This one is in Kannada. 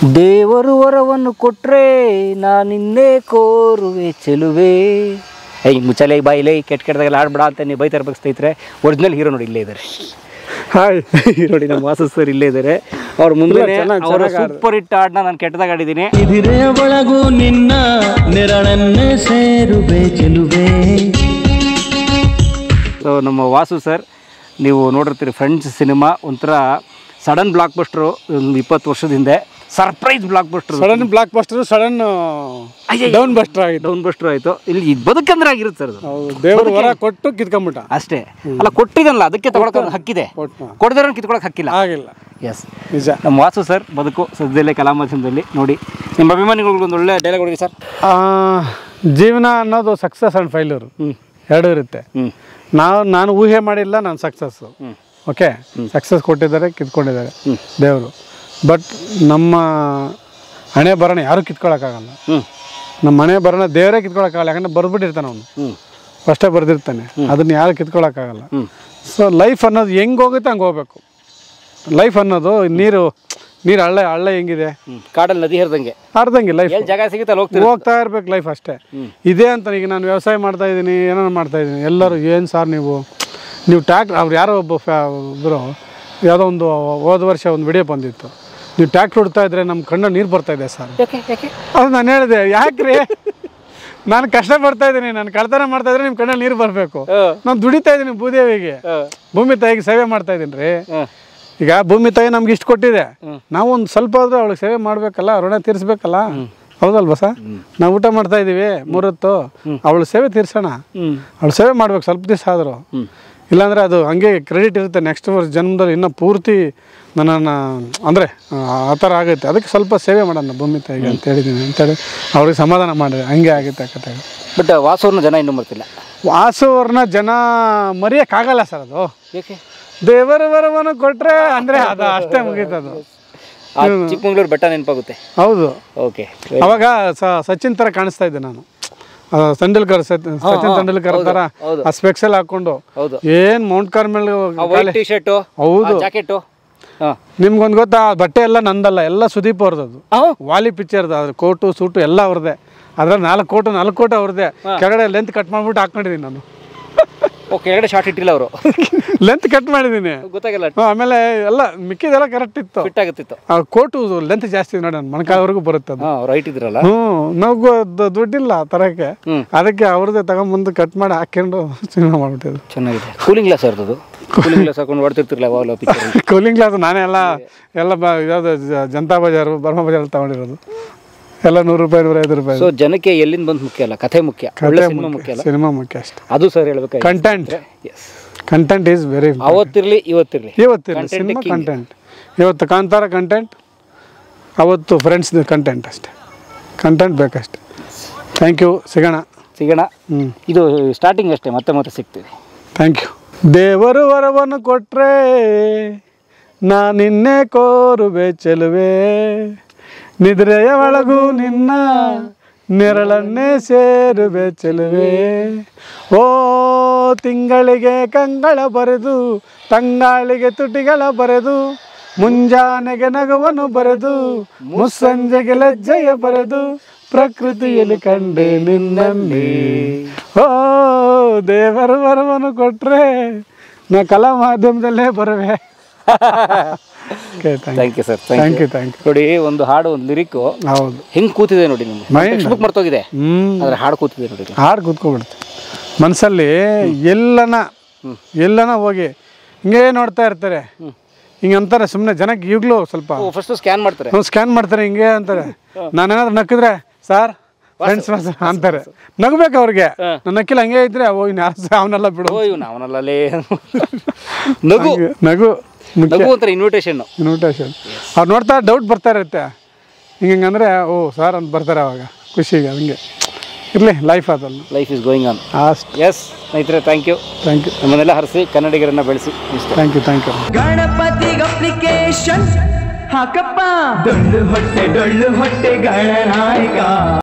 ದೇವರು ವರವನ್ನು ಕೊಟ್ರೆ ನಾನಿನ್ನೇ ಕೋರುವೆ ಚೆಲುವೆ ಏಯ್ ಮುಚ್ಚಲೆ ಬಾಯಿಲೆ ಕೆಟ್ಟ ಕೆಟ್ಟದಾಗೆಲ್ಲ ಆಡ್ಬೇಡ ಅಂತ ನೀವು ಬೈತಾ ಇರ್ಬೇಕು ಸ್ನೇಹಿತರೆ ಒರಿಜಿನಲ್ ಹೀರೋ ನೋಡಿ ಇಲ್ಲೇ ಇದ್ದಾರೆ ಹಾಯ್ ನೋಡಿ ನಮ್ಮ ವಾಸು ಸರ್ ಇಲ್ಲೇ ಇದ್ದಾರೆ ಅವ್ರ ಮುಂದೆ ಇಲ್ಲ, ಚೆನ್ನಾಗ್- ಅವರ ಚೆನ್ನಾಗ್ ಆಡ್ರು. ಸೂಪರ್ ಹಿಟ್ ಹಾಡನ್ನ ನಾನು ಕೆಟ್ಟದಾಗ ಆಡಿದ್ದೀನಿ ಇದಿರೆಯ ಒಳಗೂ ನಿನ್ನ ನೆರಳನ್ನೇ ಸೇರುವೆ ಚೆಲುವೆ ಸೊ ನಮ್ಮ ವಾಸು ಸರ್ ನೀವು ನೋಡಿರ್ತೀರಿ ಫ್ರೆಂಡ್ಸ್ ಸಿನಿಮಾ ಒಂಥರ ಸಡನ್ ಬ್ಲಾಕ್ ಬಸ್ಟ್ರು ಒಂದು ಇಪ್ಪತ್ತು ವರ್ಷದ ಹಿಂದೆ surprise blockbuster sudden blockbuster sudden down buster ಆಗಿತ್ತು ಡೌನ್ ಬಸ್ಟ್ರು ಆಯಿತು ಇಲ್ಲಿ ಇದ್ ಬದುಕಂದ್ರೆ ಆಗಿರುತ್ತೆ ಸರ್ ಅದು ಹೌದು ದೇವ್ರ ವರ ಕೊಟ್ಟು ಕಿತ್ಕೊಂಬಿಟ್ಟ ಅಷ್ಟೇ ಅಲ್ಲ ಕೊಟ್ಟಿದ್ದಲ್ಲ ಅದಕ್ಕೆ ತಗೊಳಕ್ ಒಂದು ಹಕ್ಕಿದೆ ಕೊಟ್ಟ ಕೊಡದಿರೋ ಕಿತ್ಕೊಳಕ್ ಹಕ್ಕಿಲ್ಲ ಆಗಿಲ್ಲ ಎಸ್ ನಿಜ ನಮ್ಮ ವಾಸು ಸರ್ ಬದುಕು ಸದ್ಯದಲ್ಲೇ ಕಲಾಮಾಧ್ಯಮದಲ್ಲಿ ನೋಡಿ ನಿಮ್ಮ ಅಭಿಮಾನಿಗಳಿಗೆ ಒಂದು ಒಳ್ಳೆ ಡೈಲಾಗ್ ಹೊಡಿ ಸರ್ ಆ, ಜೀವನ ಅನ್ನೋದು ಸಕ್ಸಸ್ ಆ್ಯಂಡ್ ಫೈಲ್ಯೂರ್ ಹ್ಮ್. ಎರಡೂ ಇರುತ್ತೆ ಹ್ಞೂ ನಾವು ನಾನು ಊಹೆ ಮಾಡಿಲ್ಲ ನಾನು ಸಕ್ಸಸ್ಸು ಹ್ಮ್. ಓಕೆ ಸಕ್ಸಸ್ ಕೊಟ್ಟಿದ್ದಾರೆ ಕಿತ್ಕೊಂಡಿದ್ದಾರೆ ಹ್ಮ್. ದೇವರು ಬಟ್ ನಮ್ಮ ಹಣೆ ಬರೋಣ ಯಾರೂ ಕಿತ್ಕೊಳಕ್ಕಾಗಲ್ಲ ಹ್ಞೂ ನಮ್ಮ ಮನೆ ಬರೋಣ ದೇವರೇ ಕಿತ್ಕೊಳಕ್ಕಾಗಲ್ಲ ಯಾಕಂದ್ರೆ ಬರ್ಬಿಟ್ಟಿರ್ತಾನೆ ಅವನು ಹ್ಞೂ ಫಸ್ಟೇ ಬರ್ದಿರ್ತಾನೆ ಅದನ್ನ ಯಾರು ಕಿತ್ಕೊಳಕ್ಕಾಗಲ್ಲ ಹ್ಞೂ ಸೊ ಲೈಫ್ ಅನ್ನೋದು ಹೆಂಗೆ ಹೋಗುತ್ತೆ ಹಂಗೆ ಹೋಗ್ಬೇಕು ಲೈಫ್ ಅನ್ನೋದು ನೀರು ನೀರು ಹಳ್ಳ ಹಳ್ಳ ಹೆಂಗಿದೆ ಹ್ಞೂ ಕಾಡಲ್ಲಿ ನದಿ ಹರಿದಂಗೆ ಅರ್ಧಂಗೆ ಲೈಫ್ ಎಲ್ಲಿ ಜಾಗ ಸಿಗುತ್ತೆ ಅಲ್ಲಿ ಹೋಗ್ತೀವಿ ಹೋಗ್ತಾ ಇರ್ಬೇಕು ಲೈಫ್ ಅಷ್ಟೇ ಇದೇ ಅಂತ ಈಗ ನಾನು ವ್ಯವಸಾಯ ಮಾಡ್ತಾ ಇದ್ದೀನಿ ಏನೋ ಮಾಡ್ತಾ ಇದ್ದೀನಿ ಎಲ್ಲರೂ ಏನು ಸರ್ ನೀವು ನೀವು ಟ್ಯಾಕ್ಟ್ರ್ ಅವ್ರು ಯಾರೋ ಒಬ್ಬ ಫ್ಯಾ ಇದ್ರು ಯಾವುದೋ ಒಂದು ಹೋದ ವರ್ಷ ಒಂದು ವಿಡಿಯೋ ಬಂದಿತ್ತು ನೀವು ಟ್ಯಾಕ್ಟ್ರ್ ಹೊಡ್ತಾ ಇದ್ರೆ ನಮ್ಮ ಕಣ್ಣು ನೀರು ಬರ್ತಾ ಇದೆ ಸರ್ ಯಾಕೆ ಯಾಕೆ ಅದು ನಾನು ಹೇಳಿದೆ ಯಾಕ್ರಿ ನಾನು ಕಷ್ಟ ಪಡ್ತಾ ಇದ್ದೀನಿ ನಾನು ಕಳ್ತನ ಮಾಡ್ತಾ ಇದ್ರೆ ನಿಮ್ಮ ಕಣ್ಣಲ್ಲಿ ನೀರು ಬರಬೇಕು ನಾನು ದುಡಿತಾ ಇದ್ದೀನಿ ಭೂದೇವಿಗೆ ಭೂಮಿ ತಾಯಿಗೆ ಸೇವೆ ಮಾಡ್ತಾ ಇದ್ದೀನಿ ರೀ ಹಾಂ ಈಗ ಭೂಮಿ ತಾಯಿ ನಮ್ಗೆ ಇಷ್ಟು ಕೊಟ್ಟಿದೆ ನಾವು ಒಂದು ಸ್ವಲ್ಪ ಆದ್ರೂ ಅವಳಿಗೆ ಸೇವೆ ಮಾಡಬೇಕಲ್ಲ ಋಣ ತೀರಿಸ್ಬೇಕಲ್ಲ ಹೌದಲ್ವಾ ಸರ್ ನಾವು ಊಟ ಮಾಡ್ತಾ ಇದ್ದೀವಿ ಮೂರೊತ್ತು ಅವಳು ಸೇವೆ ತೀರ್ಸೋಣ ಹ್ಞೂ ಅವಳು ಸೇವೆ ಮಾಡ್ಬೇಕು ಸ್ವಲ್ಪ ದಿವಸ ಆದರೂ ಹ್ಞೂ ಇಲ್ಲಾಂದರೆ ಅದು ಹಂಗೆ ಕ್ರೆಡಿಟ್ ಇರುತ್ತೆ ನೆಕ್ಸ್ಟ್ ವರ್ಷ ಜನ್ಮದಲ್ಲಿ ಇನ್ನೂ ಪೂರ್ತಿ ನನ್ನನ್ನು ಅಂದರೆ ಆ ಥರ ಆಗುತ್ತೆ ಅದಕ್ಕೆ ಸ್ವಲ್ಪ ಸೇವೆ ಮಾಡೋಣ ಭೂಮಿ ತಾಯಿಗೆ ಅಂತ ಹೇಳಿದ್ದೀನಿ ಅಂತೇಳಿ ಅವ್ರಿಗೆ ಸಮಾಧಾನ ಮಾಡಿದೆ ಹಂಗೆ ಆಗುತ್ತೆ ಆ ಕತೆ ಬಟ್ ವಾಸವ್ರನ್ನ ಜನ ಇನ್ನೂ ಬರ್ತಿಲ್ಲ ವಾಸವ್ರನ್ನ ಜನ ಮರೆಯೋಕ್ಕಾಗಲ್ಲ ಸರ್ ಅದು ಏಕೆ ದೇವರ ವರವನ್ನು ಕೊಟ್ಟರೆ ಅಂದರೆ ಅದು ಅಷ್ಟೇ ಮುಗೀತದು ಆ ಚಿಕ್ಕಮಂಗ್ಳೂರು ಬೆಟ್ಟ ನೆನಪಾಗುತ್ತೆ ಹೌದು ಓಕೆ ಅವಾಗ ಸ- ಸಚಿನ್ ಥರ ಕಾಣಿಸ್ತಾ ಇದ್ದೆ ನಾನು ಆ, ತೆಂಡೂಲ್ಕರ್ ಸತ್- ಸಚಿನ್ ತೆಂಡೂಲ್ಕರ್ ಥರ ಹೌದು. ಆ ಸ್ಪೆಕ್ಸೆಲ್ ಹಾಕೊಂಡು ಹೌದು ಏನು ಮೌಂಟ್ ಕಾರ್ಮೆಲ್ ಆ ವೈಟ್ ಟಿ ಶರ್ಟು ಹೌದು ಜಾಕೆಟು ಹಾಂ ನಿಮ್ಗೊಂದು ಗೊತ್ತಾ ಆ ಬಟ್ಟೆ ಎಲ್ಲ ನಂದಲ್ಲ ಎಲ್ಲ ಸುದೀಪ್ ಅವ್ರದ್ದು ಹಾಂ ವಾಲಿ ಪಿಕ್ಚರ್ದು ಅದ್ರ ಕೋಟು ಸೂಟು ಎಲ್ಲ ಅವ್ರದ್ದೇ ಅದ್ರಲ್ಲಿ ನಾಲ್ಕು ಕೋಟು ನಾಲ್ಕು ಕೋಟು ಅವ್ರದ್ದೇ ಕೆಳಗಡೆ ಲೆಂತ್ ಕಟ್ ಮಾಡ್ಬಿಟ್ಟು ಹಾಕೊಂಡಿದ್ದೀನಿ ನಾನು ಓ ಕೆಳಗಡೆ ಶಾರ್ಟ್ ಇಟ್ಟಿಲ್ಲ ಅವರು ಲೆಂತ್ ಕಟ್ ಮಾಡಿದ್ದೀನಿ ಗೊತ್ತಾಗಲ್ಲ ಹ್ಮ್, ಆಮೇಲೆ ಎಲ್ಲ ಮಿಕ್ಕಿದೆಲ್ಲ ಕರೆಕ್ಟ್ ಇತ್ತು ಫಿಟ್ ಆಗುತ್ತಿತ್ತು ಆ ಕೋಟು ಲೆಂತ್ ಜಾಸ್ತಿ ನೋಡಿ ನನ್ನ ಮೊಣಕಾಲವರೆಗೂ ಬರುತ್ತೆ ಅದು ಹಾಂ ರೈಟ್ ಇದ್ರಲ್ಲ ಹ್ಞೂ ನಾವು ದುಡ್ಡಿಲ್ಲ ತರಕ್ಕೆ ಹ್ಮ್. ಅದಕ್ಕೆ ಅವ್ರದ್ದೇ ತಗೊಂಬಂದು ಕಟ್ ಮಾಡಿ ಹಾಕ್ಕೊಂಡು ಸಿನಿಮಾ ಮಾಡ್ಬಿಟ್ಟಿದ್ದು ಚೆನ್ನಾಗಿದೆ ಕೂಲಿಂಗ್ ಗ್ಲಾಸ್ ಇರ್ತದು ಕೂಲಿಂಗ್ ಗ್ಲಾಸ್ ಹಾಕೊಂಡು ಹೊಡ್ತಿರ್ತಿರ್ಲ ಯಾವಾಗಲೂ ಪಿಕ್ಚರ್ ಕೂಲಿಂಗ್ ಗ್ಲಾಸ್ ನಾನೇ ಎಲ್ಲ ಎಲ್ಲ ಬ ಯಾವುದು ಜ- ಜನತಾ ಬಜಾರು ಬರ್ಮಾ ಬಜಾರ್ ತಗೊಂಡಿರೋದು ಎಲ್ಲ ನೂರು ರೂಪಾಯಿ ನೂರ ಐದು ರೂಪಾಯಿ ಸೊ ಜನಕ್ಕೆ ಎಲ್ಲಿಂದ ಬಂದು ಮುಖ್ಯ ಅಲ್ಲ ಕಥೆ ಮುಖ್ಯ ಒಳ್ಳೆ ಸಿನಿಮಾ ಮುಖ್ಯ ಅಲ್ಲ ಸಿನಿಮಾ ಮುಖ್ಯ ಅಷ್ಟೇ ಅದು ಸರ್ ಹೇಳ್ಬೇಕಾಗಿ content is content is very ಅವತ್ತಿರ್ಲಿ ಇವತ್ತಿರ್ಲಿ ಇವತ್ತಿರಲಿ Content ಸಿನಿಮಾ king. ಕಂಟೆಂಟ್ ಇವತ್ತು ಕಾಂತಾರ ಕಂಟೆಂಟ್ ಅವತ್ತು ಫ್ರೆಂಡ್ಸ್ ಕಂಟೆಂಟ್ ಅಷ್ಟೇ ಕಂಟೆಂಟ್ ಬೇಕಷ್ಟೆ ಥ್ಯಾಂಕ್ ಯು ಸಿಗೋಣ ಸಿಗೋಣ ಹ್ಞೂ ಇದು ಸ್ಟಾರ್ಟಿಂಗ್ ಅಷ್ಟೇ ಮತ್ತೆ ಮತ್ತೆ ಸಿಗ್ತೀವಿ ಥ್ಯಾಂಕ್ ಯು ದೇವರು ವರವನ್ನು ಕೊಟ್ರೆ ನಾನಿನ್ನೆ ಕೋರುವೆ ಚೆಲುವೆ ನಿದ್ರೆಯ ಒಳಗೂ ನಿನ್ನ ನೆರಳನ್ನೇ ಸೇರುವೆ ಚೆಲುವೆ ಓ ತಿಂಗಳಿಗೆ ಕಂಗಳ ಬರೆದು ತಂಗಾಳಿಗೆ ತುಟಿಗಳ ಬರೆದು ಮುಂಜಾನೆಗೆ ನಗುವನ್ನು ಬರೆದು ಮುಸ್ಸಂಜೆಗೆ ಲಜ್ಜೆಯ ಬರೆದು ಪ್ರಕೃತಿಯಲ್ಲಿ ಕಂಡೆ ನಿನ್ನಲ್ಲಿ ಓ ದೇವರು ವರವನ್ನು ಕೊಟ್ರೆ ನಾ ಕಲಾ ಮಾಧ್ಯಮದಲ್ಲೇ ಬರುವೆ thank you sir thank you thank you ನೋಡಿ ಒಂದು ಹಾಡು ಒಂದು ಲಿರಿಕ್ಕು ಹೌದು ಹೆಂಗ್ ಕೂತಿದೆ ನೋಡಿ ನಿಮ್ಗೆ Mind. ಟೆಕ್ಸ್ಟ್ ಬುಕ್ ಮರ್ತೋಗಿದೆ ಹ್ಞೂ ಆದ್ರೆ ಹಾಡು ಕೂತಿದೆ ನೋಡಿ ಹಾಡು ಕೂತ್ಕೊಬಿಡುತ್ತೆ ಮನಸ್ಸಲ್ಲಿ ಎಲ್ಲನ ಎಲ್ಲನ ಹೋಗಿ ಹಿಂಗೇ ನೋಡ್ತಾ ಇರ್ತಾರೆ ಹಿಂಗೆ ಅಂತಾರೆ ಸುಮ್ಮನೆ ಜನಕ್ಕೆ ಈಗಲೂ ಸ್ವಲ್ಪ ಫಸ್ಟ್ ಸ್ಕ್ಯಾನ್ ಮಾಡ್ತಾರೆ ಸ್ಕ್ಯಾನ್ ಮಾಡ್ತಾರೆ ಹಿಂಗೆ ಅಂತಾರೆ ನಾನೇನಾದ್ರು ನಕ್ಕಿದ್ರೆ ಸರ್ ಫ್ರೆಂಡ್ಸ್ ಅಂತಾರೆ ನಗಬೇಕು ಅವ್ರಿಗೆ ನಾನು ನಕ್ಕಿಲ್ಲ ಹಂಗೆ ಇದ್ರೆ ಓ ಇನ್ನು ಯಾರು ಅವನ್ನೆಲ್ಲ ಬಿಡು ಓ ಇವ್ನು ಅವನಲ್ಲೇ ನಗು ಹಂಗೆ ನಗು ಮುಖ್ಯ ನಗು ಅಂತಾರೆ ಇನ್ವಿಟೇಷನ್ ಇನ್ವಿಟೇಷನ್ ಅವ್ರು ನೋಡ್ತಾ ಡೌಟ್ ಬರ್ತಾ ಇರುತ್ತೆ ಹಿಂಗೆ ಅಂದರೆ ಓ ಸರ್ ಅಂತ ಬರ್ತಾರೆ ಅವಾಗ ಖುಷಿಗೆ ಹಂಗೆ ಇರಲಿ ಲೈಫ್ ಅದಲ್ಲ ಲೈಫ್ ಇಸ್ ಗೋಯಿಂಗ್ ಆನ್ ಅಷ್ಟು ಎಸ್ ಸ್ನೇಹಿತರೆ ಥ್ಯಾಂಕ್ ಯು ಥ್ಯಾಂಕ್ ಯು ನಮ್ಮನ್ನೆಲ್ಲ ಹರಿಸಿ ಕನ್ನಡಿಗರನ್ನ ಬೆಳೆಸಿ ಇಷ್ಟೇ ಥ್ಯಾಂಕ್ ಯು ಥ್ಯಾಂಕ್ ಯು ಗಣಪತಿಗೆ ಅಪ್ಲಿಕೇಶನ್ ಹಾಕಪ್ಪ ಡೊಳ್ಳು ಹೊಟ್ಟೆ ಡೊಳ್ಳು ಹೊಟ್ಟೆ ಗಣನಾಯಕ